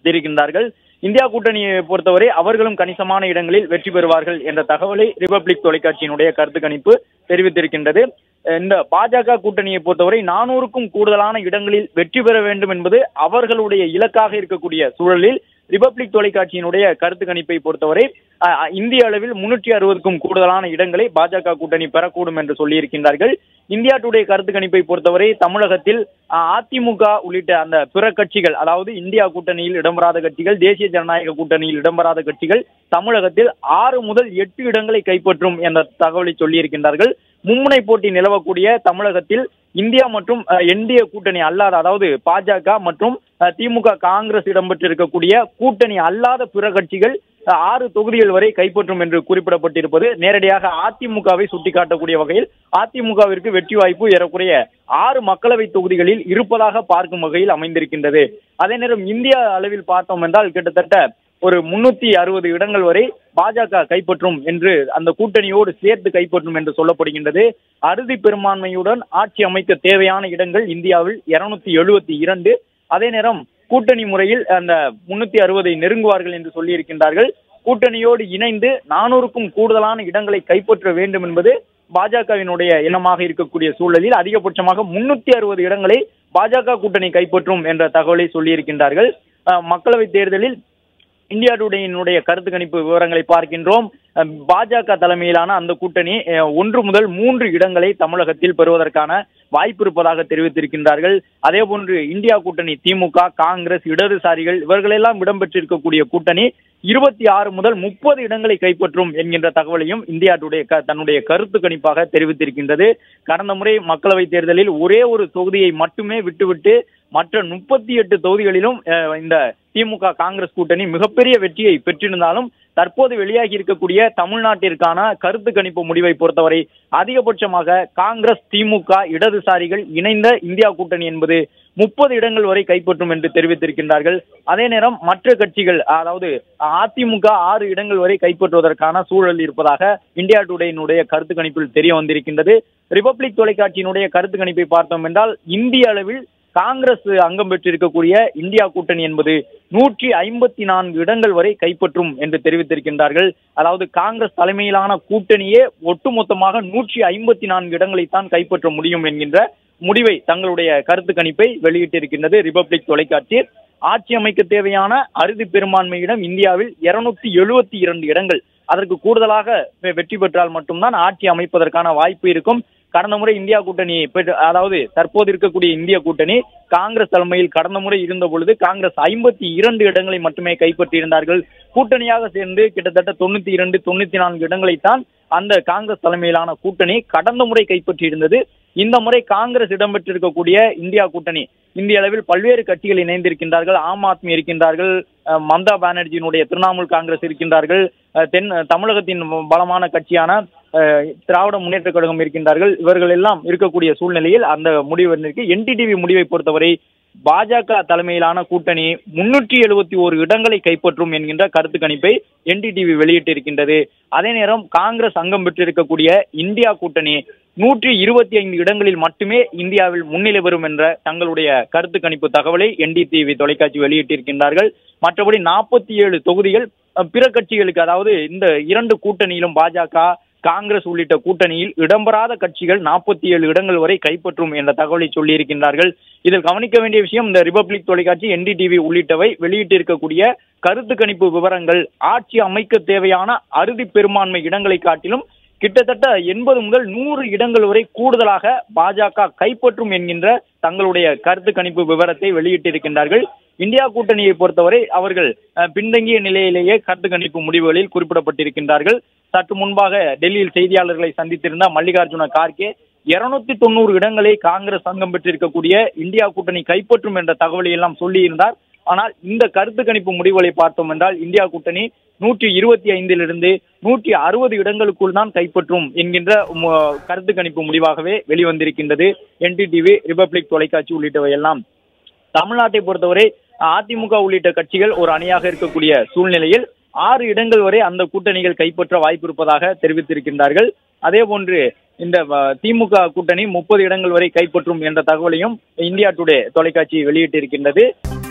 தெரிவிக்கின்றார்கள் India கூட்டணியை பொறுத்தவரை அவர்களும் கணிசமான இடங்களில் வெற்றி பெறுவார்கள் என்ற தகவலை ரிபப்ளிக் தொலைக்காட்சியினுடைய கருத்து கணிப்பு தெரிவித்திருக்கின்றது இந்த பாஜக கூட்டணியை பொறுத்தவரை நானூறுக்கும் கூடுதலான இடங்களில் வெற்றி பெற வேண்டும் என்பது அவர்களுடைய இலக்காக இருக்கக்கூடிய சூழலில் ரிபப்ளிக் தொலைக்காட்சியினுடைய கருத்து கணிப்பை பொறுத்தவரை அஹ், இந்திய அளவில் முன்னூற்றி அறுபதுக்கும் கூடுதலான இடங்களை பாஜக கூட்டணி பெறக்கூடும் என்று சொல்லியிருக்கின்றார்கள் இந்தியா டுடே கருத்து கணிப்பை பொறுத்தவரை தமிழகத்தில் அஹ், அதிமுக உள்ளிட்ட அந்த பிற கட்சிகள் அதாவது இந்தியா கூட்டணியில் இடம்பெறாத கட்சிகள் தேசிய ஜனநாயக கூட்டணியில் இடம்பெறாத கட்சிகள் தமிழகத்தில் ஆறு முதல் எட்டு இடங்களை கைப்பற்றும் என்ற தகவலை சொல்லியிருக்கின்றார்கள் மும்முனை போட்டி நிலவக்கூடிய தமிழகத்தில் இந்தியா மற்றும் என்டிஏ கூட்டணி அல்லாத அதாவது பாஜக மற்றும் அஹ், திமுக காங்கிரஸ் இடம்பெற்றிருக்கக்கூடிய கூட்டணி அல்லாத பிற கட்சிகள் அஹ், ஆறு தொகுதிகள் வரை கைப்பற்றும் என்று குறிப்பிடப்பட்டிருப்பது நேரடியாக அதிமுகவை சுட்டிக்காட்டக்கூடிய வகையில் அதிமுகவிற்கு வெற்றி வாய்ப்பு ஏறக்குறைய ஆறு மக்களவை தொகுதிகளில் இருப்பதாக பார்க்கும் வகையில் அமைந்திருக்கின்றது அதே நேரம் இந்தியா அளவில் பார்த்தோம் என்றால் கிட்டத்தட்ட ஒரு முன்னூத்தி அறுபது இடங்கள் வரை பாஜக கைப்பற்றும் என்று அந்த கூட்டணியோடு சேர்த்து கைப்பற்றும் என்று சொல்லப்படுகின்றது அறுதி பெரும்பான்மையுடன் ஆட்சி அமைக்க தேவையான இடங்கள் இந்தியாவில் இருநூத்தி எழுபத்தி இரண்டு அதே நேரம் கூட்டணி முறையில் அந்த முன்னூத்தி அறுபதை நெருங்குவார்கள் என்று சொல்லியிருக்கின்றார்கள் கூட்டணியோடு இணைந்து நானூறுக்கும் கூடுதலான இடங்களை கைப்பற்ற வேண்டும் என்பது பாஜகவினுடைய எண்ணமாக இருக்கக்கூடிய சூழலில் அதிகபட்சமாக முன்னூத்தி அறுபது இடங்களை பாஜக கூட்டணி கைப்பற்றும் என்ற தகவலை சொல்லியிருக்கின்றார்கள் அஹ், மக்களவைத் தேர்தலில் இந்தியா டுடேயினுடைய கருத்து கணிப்பு விவரங்களை பார்க்கின்றோம் அஹ், பாஜக தலைமையிலான அந்த கூட்டணி அஹ், ஒன்று முதல் மூன்று இடங்களை தமிழகத்தில் பெறுவதற்கான வாய்ப்பு இருப்பதாக தெரிவித்திருக்கின்றார்கள் அதே போன்று இந்தியா கூட்டணி திமுக காங்கிரஸ் இடதுசாரிகள் இவர்களெல்லாம் இடம்பெற்றிருக்கக்கூடிய கூட்டணி இருபத்தி ஆறு முதல் முப்பது இடங்களை கைப்பற்றும் என்கின்ற தகவலையும் இந்தியா டுடே க- தன்னுடைய கருத்து கணிப்பாக தெரிவித்திருக்கின்றது கடந்த முறை மக்களவைத் தேர்தலில் ஒரே ஒரு தொகுதியை மட்டுமே விட்டுவிட்டு மற்ற முப்பத்தி எட்டு தொகுதிகளிலும் அஹ், இந்த திமுக காங்கிரஸ் கூட்டணி மிகப்பெரிய வெற்றியை பெற்றிருந்தாலும் தற்போது வெளியாகி இருக்கக்கூடிய தமிழ்நாட்டிற்கான கருத்து கணிப்பு முடிவை பொறுத்தவரை அதிகபட்சமாக காங்கிரஸ் திமுக இடதுசாரிகள் இணைந்த இந்தியா கூட்டணி என்பது முப்பது இடங்கள் வரை கைப்பற்றும் என்று தெரிவித்திருக்கின்றார்கள் அதே நேரம் மற்ற கட்சிகள் அதாவது அதிமுக ஆறு இடங்கள் வரை கைப்பற்றுவதற்கான சூழல் இருப்பதாக இந்தியா டுடேயினுடைய கருத்து கணிப்பில் தெரிய வந்திருக்கின்றது ரிபப்ளிக் தொலைக்காட்சியினுடைய கருத்து கணிப்பை பார்த்தோம் என்றால் இந்திய அளவில் காங்கிரஸ் அங்கம் பெற்றிருக்கக்கூடிய இந்தியா கூட்டணி என்பது நூற்றி ஐம்பத்தி நான்கு இடங்கள் வரை கைப்பற்றும் என்று தெரிவித்திருக்கின்றார்கள் அதாவது காங்கிரஸ் தலைமையிலான கூட்டணியே ஒட்டுமொத்தமாக நூற்றி ஐம்பத்தி நான்கு இடங்களைத்தான் கைப்பற்ற முடியும் என்கின்ற முடிவை தங்களுடைய கருத்து கணிப்பை வெளியிட்டிருக்கின்றது ரிபப்ளிக் தொலைக்காட்சி ஆட்சி அமைக்க தேவையான அறுதி பெரும்பான்மையிடம் இந்தியாவில் இருநூத்தி எழுபத்தி இரண்டு இடங்கள் அதற்கு கூடுதலாக வெ- வெற்றி பெற்றால் மட்டும்தான் ஆட்சி அமைப்பதற்கான வாய்ப்பு இருக்கும் கடந்த முறை இந்தியா கூட்டணி பெற்று- அதாவது தற்போது இருக்கக்கூடிய இந்திய கூட்டணி காங்கிரஸ் தலைமையில் கடந்த முறை இருந்த பொழுது காங்கிரஸ் ஐம்பத்தி இரண்டு இடங்களை மட்டுமே கைப்பற்றியிருந்தார்கள் கூட்டணியாக சேர்ந்து கிட்டத்தட்ட தொண்ணூத்தி இரண்டு தொண்ணூத்தி நான்கு இடங்களைத்தான் அந்த காங்கிரஸ் தலைமையிலான கூட்டணி கடந்த முறை கைப்பற்றியிருந்தது இந்த முறை காங்கிரஸ் இடம்பெற்றிருக்கக்கூடிய இந்தியா கூட்டணி இந்திய அளவில் பல்வேறு கட்சிகள் இணைந்திருக்கின்றார்கள் ஆம் ஆத்மி இருக்கின்றார்கள் அஹ், மம்தா பானர்ஜியினுடைய திரிணாமுல் காங்கிரஸ் இருக்கின்றார்கள் அஹ், தென் தமிழகத்தின் பலமான கட்சியான அஹ், திராவிட முன்னேற்ற கழகம் இருக்கின்றார்கள் இவர்கள் எல்லாம் இருக்கக்கூடிய சூழ்நிலையில் அந்த முடிவு வந்திருக்கு என்டிடிவி முடிவை பொறுத்தவரை பாஜக தலைமையிலான கூட்டணி முன்னூற்றி எழுபத்தி ஒரு இடங்களை கைப்பற்றும் என்கின்ற கருத்து கணிப்பை என்டிடிவி வெளியிட்டிருக்கின்றது அதே நேரம் காங்கிரஸ் அங்கம் பெற்றிருக்கக்கூடிய இந்தியா கூட்டணி நூற்றி இருபத்தி ஐந்து இடங்களில் மட்டுமே இந்தியாவில் முன்னிலை பெறும் என்ற தங்களுடைய கருத்து கணிப்பு தகவலை என்டிடிவி தொலைக்காட்சி வெளியிட்டிருக்கின்றார்கள் மற்றபடி நாற்பத்தி ஏழு தொகுதிகள் அஹ், பிற கட்சிகளுக்கு அதாவது இந்த இரண்டு கூட்டணியிலும் பாஜக காங்கிரஸ் உள்ளிட்ட கூட்டணியில் இடம்பெறாத கட்சிகள் நாற்பத்தி ஏழு இடங்கள் வரை கைப்பற்றும் என்ற தகவலை சொல்லியிருக்கின்றார்கள் இதில் கவனிக்க வேண்டிய விஷயம் இந்த ரிபப்ளிக் தொலைக்காட்சி என்டிடிவி உள்ளிட்டவை வெளியிட்டிருக்கக்கூடிய கருத்து கணிப்பு விவரங்கள் ஆட்சி அமைக்க தேவையான அறுதி பெரும்பான்மை இடங்களை காட்டிலும் கிட்டத்தட்ட எண்பது முதல் நூறு இடங்கள் வரை கூடுதலாக பாஜக கைப்பற்றும் என்கின்ற தங்களுடைய கருத்து கணிப்பு விவரத்தை வெளியிட்டிருக்கின்றார்கள் இந்தியா கூட்டணியை பொறுத்தவரை அவர்கள் அஹ், பின்தங்கிய நிலையிலேயே கருத்து கணிப்பு முடிவுகளில் குறிப்பிடப்பட்டிருக்கின்றார்கள் சற்று முன்பாக டெல்லியில் செய்தியாளர்களை சந்தித்திருந்த மல்லிகார்ஜுன கார்கே இருநூத்தி தொண்ணூறு இடங்களை காங்கிரஸ் அங்கம் பெற்றிருக்கக்கூடிய இந்தியா கூட்டணி கைப்பற்றும் என்ற தகவலை எல்லாம் சொல்லியிருந்தார் ஆனால் இந்த கருத்து கணிப்பு முடிவுகளை பார்த்தோம் என்றால் இந்தியா கூட்டணி நூற்றி இருபத்தி ஐந்திலிருந்து நூற்றி அறுபது இடங்களுக்குள் தான் கைப்பற்றும் என்கின்ற மு- கருத்து கணிப்பு முடிவாகவே வெளிவந்திருக்கின்றது என்டிடிவி ரிபப்ளிக் தொலைக்காட்சி உள்ளிட்டவை எல்லாம் தமிழ்நாட்டை பொறுத்தவரை அதிமுக உள்ளிட்ட கட்சிகள் ஒரு அணியாக இருக்கக்கூடிய சூழ்நிலையில் ஆறு இடங்கள் வரை அந்த கூட்டணிகள் கைப்பற்ற வாய்ப்பு இருப்பதாக தெரிவித்திருக்கின்றார்கள் அதே போன்று இந்த அஹ், திமுக கூட்டணி முப்பது இடங்கள் வரை கைப்பற்றும் என்ற தகவலையும் இந்தியா டுடே தொலைக்காட்சி வெளியிட்டிருக்கின்றது